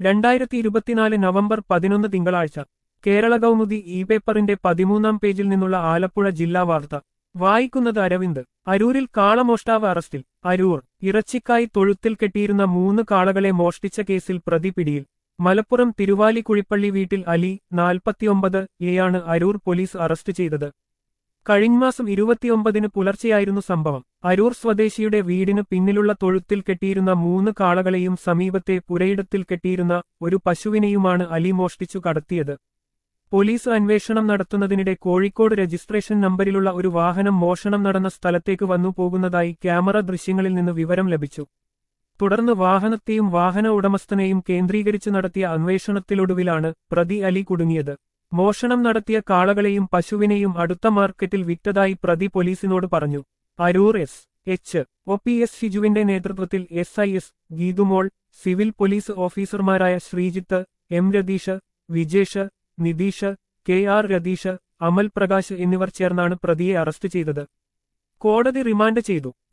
രണ്ടായിരത്തി ഇരുപത്തിനാല് നവംബർ പതിനൊന്ന് തിങ്കളാഴ്ച കേരള കൗമുദി ഇ പേപ്പറിന്റെ പതിമൂന്നാം പേജിൽ നിന്നുള്ള ആലപ്പുഴ ജില്ലാ വാർത്ത വായിക്കുന്നത് അരവിന്ദ് അരൂരിൽ കാളമോഷ്ടാവ് അറസ്റ്റിൽ അരൂർ ഇറച്ചിക്കായി തൊഴുത്തിൽ കെട്ടിയിരുന്ന മൂന്ന് കാളകളെ മോഷ്ടിച്ച കേസിൽ പ്രതി പിടിയിൽ മലപ്പുറം തിരുവാലി കുഴിപ്പള്ളി വീട്ടിൽ അലി നാൽപ്പത്തിയൊമ്പത് എയാണ് അരൂർ പോലീസ് അറസ്റ്റ് ചെയ്തത് കഴിഞ്ഞമാസം ഇരുപത്തിയൊമ്പതിന് പുലർച്ചെയായിരുന്നു സംഭവം അരൂർ സ്വദേശിയുടെ വീടിന് പിന്നിലുള്ള തൊഴുത്തിൽ കെട്ടിയിരുന്ന മൂന്ന് കാളകളെയും സമീപത്തെ പുരയിടത്തിൽ കെട്ടിയിരുന്ന ഒരു പശുവിനെയുമാണ് അലി മോഷ്ടിച്ചു കടത്തിയത് പോലീസ് അന്വേഷണം നടത്തുന്നതിനിടെ കോഴിക്കോട് രജിസ്ട്രേഷൻ നമ്പരിലുള്ള ഒരു വാഹനം മോഷണം നടന്ന സ്ഥലത്തേക്ക് വന്നു പോകുന്നതായി ക്യാമറ ദൃശ്യങ്ങളിൽ നിന്ന് വിവരം ലഭിച്ചു തുടർന്ന് വാഹനത്തെയും വാഹന ഉടമസ്ഥനെയും കേന്ദ്രീകരിച്ച് നടത്തിയ അന്വേഷണത്തിലൊടുവിലാണ് പ്രതി അലി കുടുങ്ങിയത് മോഷണം നടത്തിയ കാളകളെയും പശുവിനെയും അടുത്ത മാർക്കറ്റിൽ വിറ്റതായി പ്രതി പോലീസിനോട് പറഞ്ഞു Aroor S H O P S ഷിജുവിന്റെ നേതൃത്വത്തിൽ S I S Geethumol civil police ഓഫീസർമാരായ Sreejith M Ratheesh Vijesh Nitheesh K R Ratheesh Amal Prakash എന്നിവർ ചേർന്നാണ് പ്രതിയെ അറസ്റ്റ് ചെയ്തത് കോടതി റിമാൻഡ് ചെയ്തു